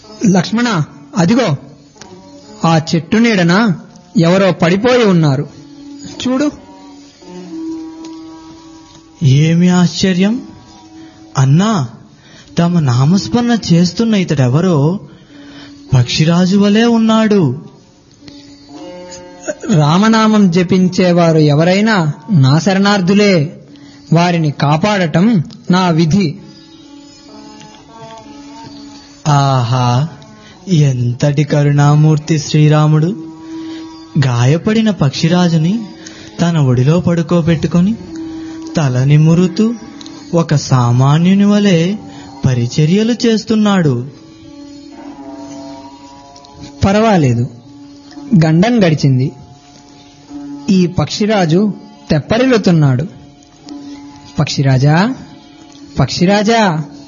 లక్ష్మణ అదిగో ఆ చెట్టు నీడన ఎవరో పడిపోయి ఉన్నారు చూడు ఏమి ఆశ్చర్యం అన్నా తమ నామస్మరణ చేస్తున్న ఇతడెవరో పక్షిరాజు వలె ఉన్నాడు రామనామం జపించేవారు ఎవరైనా నా శరణార్థులే వారిని కాపాడటం నా విధి ఆహా ఎంతటి కరుణామూర్తి శ్రీరాముడు గాయపడిన పక్షిరాజుని తన ఒడిలో పడుకోబెట్టుకొని తల నిమురుతూ ఒక సామాన్యుని వలె పరిచర్యలు చేస్తున్నాడు పర్వాలేదు గండం గడిచింది ఈ పక్షిరాజు తెప్పరిల్లుతున్నాడు పక్షిరాజా పక్షిరాజా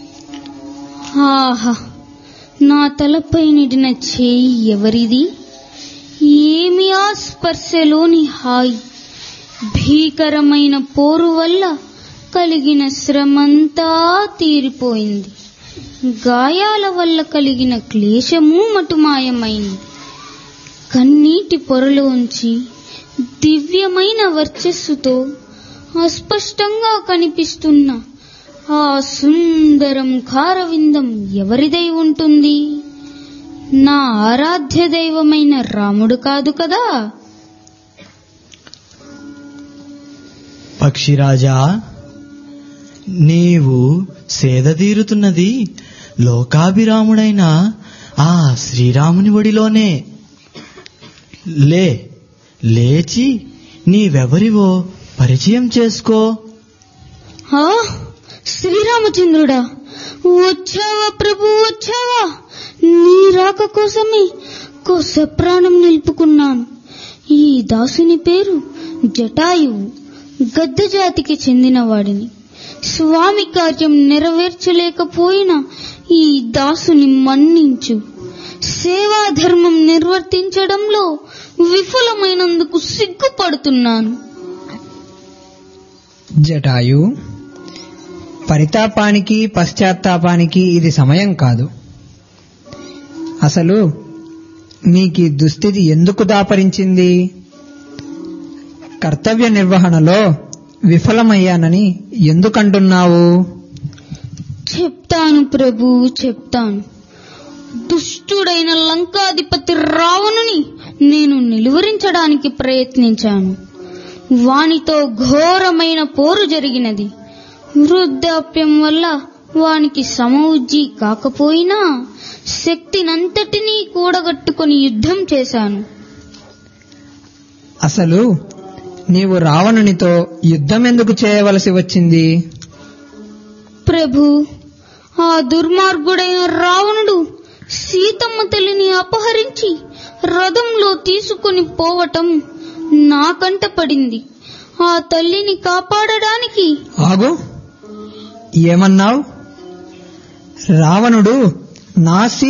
ఆహా నా తలపై నిడిన చేయి ఎవరిది ఏమి ఆ స్పర్శలోని హాయి భీకరమైన పోరు వల్ల కలిగిన శ్రమంతా తీరిపోయింది గాయాల వల్ల కలిగిన క్లేశము మటుమాయమైంది కన్నీటి పొరలోంచి దివ్యమైన వర్చస్సుతో అస్పష్టంగా కనిపిస్తున్న ఆ సుందరం కారవిందం ఎవరిదై ఉంటుంది నా ఆరాధ్య దైవమైన రాముడు కాదు కదా పక్షిరాజా నీవు సేదతీరుతున్నది లోకాభిరాముడైన ఆ శ్రీరాముని ఒడిలోనే లే లేచి నీవెవరివో పరిచయం చేసుకో ఆ శ్రీరామచంద్రుడా వచ్చావా ప్రభు వచ్చావా నీ రాక కోసమే కొస ప్రాణం నిలుపుకున్నాను ఈ దాసుని పేరు జటాయువు గద్ద జాతికి చెందినవాడిని స్వామి కార్యం నెరవేర్చలేకపోయిన ఈ దాసుని మన్నించు సేవా ధర్మం నిర్వర్తించడంలో విఫలమైనందుకు సిగ్గుపడుతున్నాను జటాయు పరితాపానికి పశ్చాత్తాపానికి ఇది సమయం కాదు అసలు నీకీ దుస్థితి ఎందుకు దాపరించింది కర్తవ్య నిర్వహణలో విఫలమయ్యానని ఎందుకంటున్నావు చెప్తాను ప్రభు చెప్తాను దుష్టుడైన లంకాధిపతి రావణుని నేను నిలువరించడానికి ప్రయత్నించాను వానితో ఘోరమైన పోరు జరిగినది వృద్ధాప్యం వల్ల వానికి సమవుజ్జి కాకపోయినా శక్తినంతటినీ కూడగట్టుకొని యుద్ధం చేశాను అసలు నీవు రావణునితో యుద్ధం ఎందుకు చేయవలసి వచ్చింది ప్రభు ఆ దుర్మార్గుడైన రావణుడు సీతమ్మ తల్లిని అపహరించి రథంలో తీసుకుని పోవటం నా కంట పడింది ఆ తల్లిని కాపాడడానికి ఆగు ఏమన్నావు రావణుడు నా